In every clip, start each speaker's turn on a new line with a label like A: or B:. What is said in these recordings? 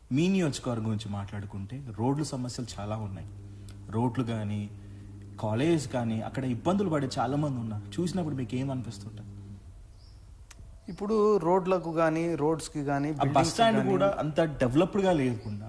A: మీ నియోజకవర్గం గురించి మాట్లాడుకుంటే రోడ్ల సమస్యలు చాలా ఉన్నాయి రోడ్లు కానీ కాలేజ్ కానీ అక్కడ ఇబ్బందులు పడే చాలా మంది ఉన్నారు చూసినప్పుడు మీకు ఏమనిపిస్తుంటుంది
B: ఇప్పుడు రోడ్లకు కానీ రోడ్స్కి కానీ
A: ఆ బస్ స్టాండ్ కూడా అంత డెవలప్డ్గా లేకుండా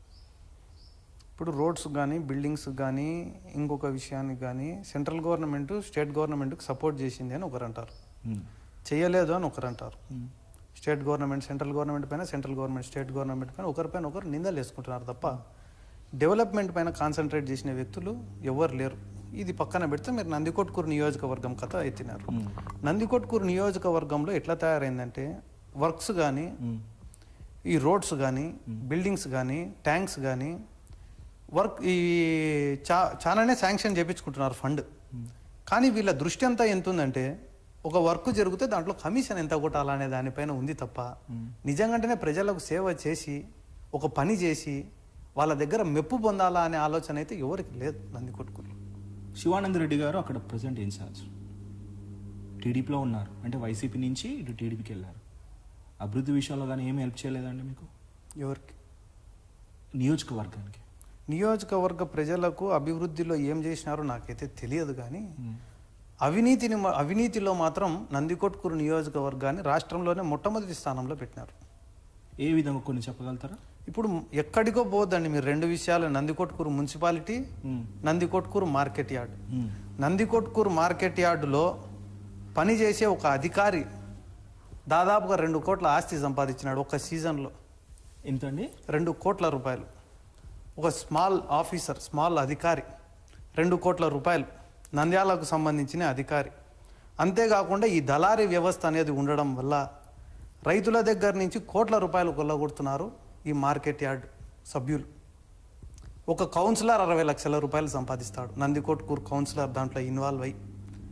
B: ఇప్పుడు రోడ్స్ కానీ బిల్డింగ్స్ కానీ ఇంకొక విషయానికి కానీ సెంట్రల్ గవర్నమెంట్ స్టేట్ గవర్నమెంట్కి సపోర్ట్ చేసింది అని ఒకరు అంటారు
A: ఉమ్,
B: చేయలేదు అని ఒకరు అంటారు
A: ఉమ్,
B: స్టేట్ గవర్నమెంట్ సెంట్రల్ గవర్నమెంట్ పైన సెంట్రల్ గవర్నమెంట్ స్టేట్ గవర్నమెంట్ పైన ఒకరిపైన ఒకరు నిందలు వేసుకుంటున్నారు తప్ప డెవలప్మెంట్ పైన కాన్సన్ట్రేట్ చేసిన వ్యక్తులు ఎవరు లేరు ఇది పక్కన పెడితే మీరు నందికొట్కూరు నియోజకవర్గం కథ ఎత్తినారు
A: ఉమ్,
B: నందికొట్కూరు నియోజకవర్గంలో ఎట్లా తయారైందంటే వర్క్స్ కానీ
A: ఉమ్,
B: ఈ రోడ్స్ కానీ బిల్డింగ్స్ కానీ ట్యాంక్స్ కానీ వర్క్ ఈ చా చాలానే శాంక్షన్ చేయించుకుంటున్నారు ఫండ్ కానీ వీళ్ళ దృష్టి అంతా ఎంత ఉందంటే ఒక వర్క్ జరిగితే దాంట్లో కమిషన్ ఎంత కొట్టాలనే దానిపైన ఉంది తప్ప నిజంగానే ప్రజలకు సేవ చేసి ఒక పని చేసి వాళ్ళ దగ్గర మెప్పు పొందాలా అనే ఆలోచన అయితే ఎవరికి లేదు నందికొట్కూరు
A: శివానంద్ రెడ్డి గారు అక్కడ ప్రజెంట్ ఇన్ఛార్జ్ టీడీపీలో ఉన్నారు అంటే వైసీపీ నుంచి ఇటు టీడీపీకి వెళ్ళారు అభివృద్ధి విషయంలో కానీ ఏమి హెల్ప్ చేయలేదండి మీకు
B: ఎవరికి
A: నియోజకవర్గానికి
B: నియోజకవర్గ ప్రజలకు అభివృద్ధిలో ఏం చేసినారో నాకైతే తెలియదు కానీ అవినీతిని మా- అవినీతిలో మాత్రం నందికొట్కూరు నియోజకవర్గాన్ని రాష్ట్రంలోనే మొట్టమొదటి స్థానంలో పెట్టినారు
A: ఏ విధంగా కొన్ని చెప్పగలుగుతారా
B: ఇప్పుడు ఎక్కడికో పోద్దండి మీరు రెండు విషయాలు నందికొట్కూరు మున్సిపాలిటీ
A: ఉమ్,
B: నందికొట్కూరు మార్కెట్ యార్డ్
A: ఉమ్,
B: నందికొట్కూరు మార్కెట్ యార్డులో పనిచేసే ఒక అధికారి దాదాపుగా రెండు కోట్ల ఆస్తి సంపాదించినాడు ఒక సీజన్లో
A: ఎంతండి
B: రెండు కోట్ల రూపాయలు ఒక స్మాల్ ఆఫీసర్ స్మాల్ అధికారి రెండు కోట్ల రూపాయలు నంద్యాలకు సంబంధించిన అధికారి అంతేకాకుండా ఈ దళారీ వ్యవస్థ అనేది ఉండడం వల్ల రైతుల దగ్గర నుంచి కోట్ల రూపాయలు కొల్లగొడుతున్నారు ఈ మార్కెట్ యార్డ్ సభ్యులు ఒక కౌన్సిలర్ అరవై లక్షల రూపాయలు సంపాదిస్తాడు నందికొట్కూరు కౌన్సిలర్ దాంట్లో ఇన్వాల్వ్ అయ్యి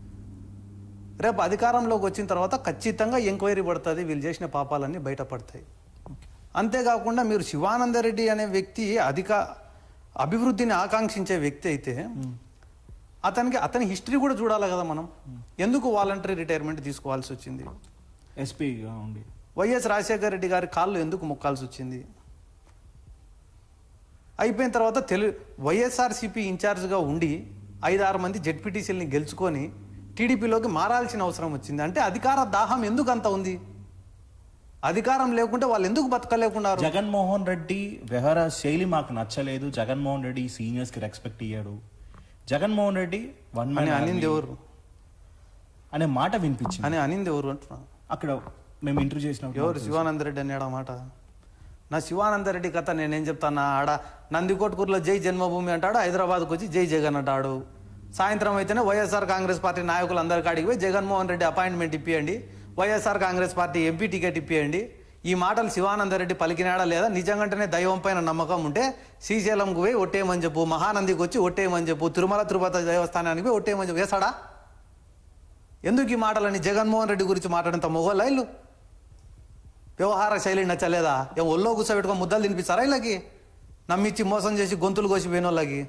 B: రేపు అధికారంలోకి వచ్చిన తర్వాత ఖచ్చితంగా ఎంక్వైరీ పడుతుంది వీళ్ళు చేసిన పాపాలన్నీ బయటపడతాయి అంతేకాకుండా మీరు శివానందరెడ్డి అనే వ్యక్తి అధిక అభివృద్ధిని ఆకాంక్షించే వ్యక్తి అయితే అతనికి అతని హిస్టరీ కూడా చూడాలి కదా మనం ఎందుకు వాలంటరీ రిటైర్మెంట్ తీసుకోవాల్సి వచ్చింది
A: ఎస్పీగా ఉండి
B: వైఎస్ రాజశేఖర రెడ్డి గారి కాళ్ళు ఎందుకు మొక్కాల్సి వచ్చింది అయిపోయిన తర్వాత తెలు వైఎస్ఆర్సీపీ ఇన్ఛార్జ్గా ఉండి ఐదారు మంది జెడ్పీటీసీలని గెలుచుకొని టీడీపీలోకి మారాల్సిన అవసరం వచ్చింది అంటే అధికార దాహం ఎందుకు అంత ఉంది అధికారం లేకుంటే వాళ్ళు ఎందుకు బతకలేకున్నారు
A: జగన్మోహన్ రెడ్డి వ్యవహార శైలి మాకు నచ్చలేదు జగన్మోహన్ రెడ్డి సీనియర్స్ కి రెస్పెక్ట్ ఇయ్యాడు జగన్మోహన్ రెడ్డి వన్
B: అని
A: మ్యాన్
B: అనింది ఎవరు
A: అనే మాట వినిపించింది
B: అని అనింది ఎవరు అంటున్నా
A: అక్కడ మేము ఇంటర్వ్యూ చేసినప్పుడు
B: ఎవరు శివానంద రెడ్డి అన్నాడు ఆ మాట నా శివానంద రెడ్డి కథ నేనేం చెప్తానా ఆడ నందికోట్కూరులో జై జన్మభూమి అంటాడు హైదరాబాద్కు వచ్చి జై జగన్ అంటాడు సాయంత్రం అయితేనే వైఎస్ఆర్ కాంగ్రెస్ పార్టీ నాయకులు అందరి కాడికి పోయి జగన్మోహన్ రెడ్డి అపాయింట్మెంట్ ఇప్పియండి YSR Congress party MP ticket ఇప్పియండి ఈ మాటలు శివానంద రెడ్డి పలికినాడా లేదా నిజంగానే దైవం పైన నమ్మకం ఉంటే శ్రీశైలంకు పోయి ఒట్టేయమని చెప్పు మహానందికి వచ్చి ఒట్టేయమని చెప్పు తిరుమల తిరుపతి దేవస్థానానికి పోయి ఒట్టేయమని చెప్పు వేసాడా ఎందుకు ఈ మాటలని జగన్మోహన్ రెడ్డి గురించి మాట్లాడంత మొగోళ్ళ ఇల్లు వ్యవహార శైలి నచ్చలేదా ఏం ఒళ్ళో కూర్చోబెట్టుకొని ముద్దలు తినిపిస్తారా వీళ్ళకి నమ్మిచ్చి మోసం చేసి గొంతులు కోసి పోయిన వాళ్ళకి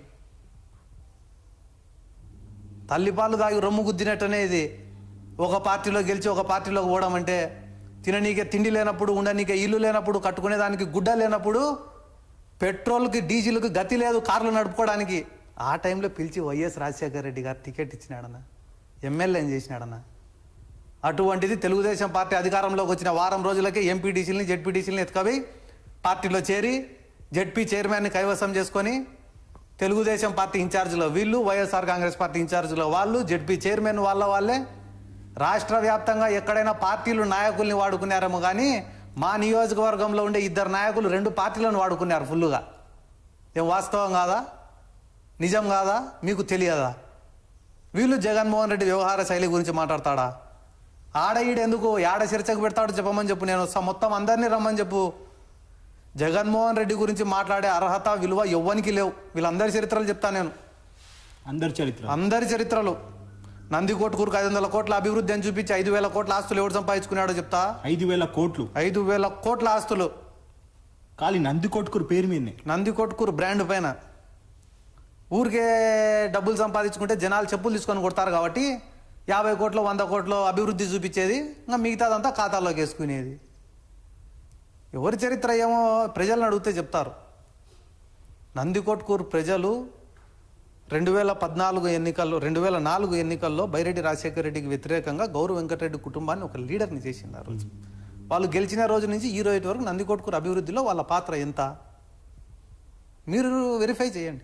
B: తల్లిపాలు దాగి రొమ్ము గుద్దినట్టనే ఇది ఒక పార్టీలో గెలిచి ఒక పార్టీలోకి పోవడం అంటే తిననీకే తిండి లేనప్పుడు ఉండనీకే ఇల్లు లేనప్పుడు కట్టుకునేదానికి గుడ్డ లేనప్పుడు పెట్రోల్కి డీజిల్కి గతి లేదు కార్లు నడుపుకోవడానికి ఆ టైంలో పిలిచి వైఎస్ రాజశేఖర రెడ్డి గారు టికెట్ ఇచ్చినాడన్న ఎమ్మెల్యేని చేసినాడన్న అటువంటిది తెలుగుదేశం పార్టీ అధికారంలోకి వచ్చిన వారం రోజులకే ఎంపీటీసీలని జెడ్పీటీసీలని ఎత్తుకవి పార్టీలో చేరి జెడ్పీ చైర్మన్ని కైవసం చేసుకొని తెలుగుదేశం పార్టీ ఇన్ఛార్జ్లో వీళ్ళు వైఎస్ఆర్ కాంగ్రెస్ పార్టీ ఇన్ఛార్జ్లో వాళ్ళు జెడ్పీ చైర్మన్ వాళ్ళ వాళ్ళే రాష్ట్ర వ్యాప్తంగా ఎక్కడైనా పార్టీలు నాయకుల్ని వాడుకున్నారేమో కానీ మా నియోజకవర్గంలో ఉండే ఇద్దరు నాయకులు రెండు పార్టీలను వాడుకున్నారు ఫుల్లుగా ఏం వాస్తవం కాదా నిజం కాదా మీకు తెలియదా వీళ్ళు జగన్మోహన్ రెడ్డి వ్యవహార శైలి గురించి మాట్లాడతాడా ఆడ ఈడ ఎందుకు యాడ చర్చకు పెడతాడు చెప్పమని చెప్పు నేను వస్తా మొత్తం అందరినీ రమ్మని చెప్పు జగన్మోహన్ రెడ్డి గురించి మాట్లాడే అర్హత విలువ ఎవ్వనికి లేవు వీళ్ళందరి చరిత్రలు చెప్తా నేను
A: అందరి చరిత్ర
B: అందరి చరిత్రలు నందికోట్కూరుకు ఐదు వందల కోట్ల అభివృద్ధి అని చూపించి ఐదు వేల కోట్ల ఆస్తులు ఎవడు సంపాదించుకున్నాడో చెప్తా
A: ఐదు వేల కోట్లు
B: ఐదు వేల కోట్ల ఆస్తులు
A: ఖాళీ నంది కొట్టుకురు పేరు మీదనే
B: నందికొట్కూరు బ్రాండ్ పైన ఊరికే డబ్బులు సంపాదించుకుంటే జనాలు చెప్పులు తీసుకొని కొడతారు కాబట్టి యాభై కోట్లు వంద కోట్లు అభివృద్ధి చూపించేది ఇంకా మిగతాదంతా ఖాతాలోకి వేసుకునేది ఎవరి చరిత్ర ఏమో ప్రజలను అడిగితే చెప్తారు నందికొట్కూరు ప్రజలు రెండు వేల పద్నాలుగు ఎన్నికల్లో రెండు వేల నాలుగు ఎన్నికల్లో బైరెడ్డి రాజశేఖర రెడ్డికి వ్యతిరేకంగా గౌరవ వెంకటరెడ్డి కుటుంబాన్ని ఒక లీడర్ని చేసింది ఆ రోజు వాళ్ళు గెలిచిన రోజు నుంచి ఈ రోజు వరకు నందికొట్కూరు అభివృద్ధిలో వాళ్ళ పాత్ర ఎంత మీరు వెరిఫై చేయండి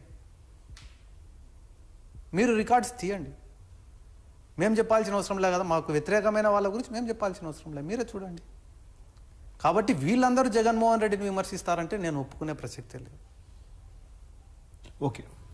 B: మీరు రికార్డ్స్ తీయండి మేము చెప్పాల్సిన అవసరం లేదు కదా మాకు వ్యతిరేకమైన వాళ్ళ గురించి మేము చెప్పాల్సిన అవసరం లేదు మీరే చూడండి కాబట్టి వీళ్ళందరూ జగన్మోహన్ రెడ్డిని విమర్శిస్తారంటే నేను ఒప్పుకునే ప్రసక్తే లేదు
A: ఓకే